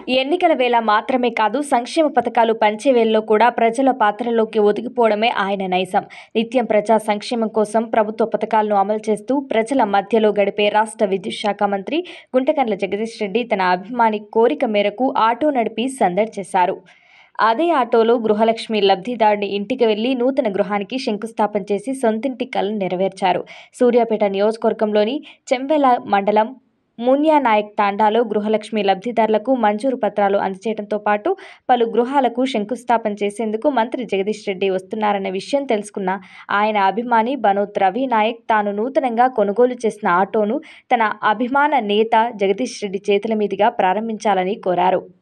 ఎన్నికల వేళ మాత్రమే కాదు సంక్షేమ పథకాలు పంచేవేళలో కూడా ప్రజల పాత్రలోకి ఒదిగిపోవడమే ఆయన నైజం నిత్యం ప్రజా సంక్షేమం కోసం ప్రభుత్వ పథకాలను అమలు చేస్తూ ప్రజల మధ్యలో గడిపే రాష్ట్ర విద్యుత్ శాఖ మంత్రి గుంటకండ్ల జగదీష్ రెడ్డి తన అభిమాని కోరిక మేరకు ఆటో నడిపి సందడి చేశారు అదే ఆటోలో గృహలక్ష్మి లబ్ధిదారుని ఇంటికి వెళ్లి నూతన గృహానికి శంకుస్థాపన చేసి సొంతింటి కలను నెరవేర్చారు సూర్యాపేట నియోజకవర్గంలోని చెంబెల మండలం మున్యానాయక్ తాండాలో గృహలక్ష్మి లబ్ధిదారులకు మంజూరు పత్రాలు అందజేయడంతో పాటు పలు గృహాలకు శంకుస్థాపన చేసేందుకు మంత్రి జగదీష్ రెడ్డి వస్తున్నారన్న విషయం తెలుసుకున్న ఆయన అభిమాని బనోత్ రవి నాయక్ తాను నూతనంగా కొనుగోలు చేసిన ఆటోను తన అభిమాన నేత జగదీష్ రెడ్డి చేతుల మీదుగా ప్రారంభించాలని కోరారు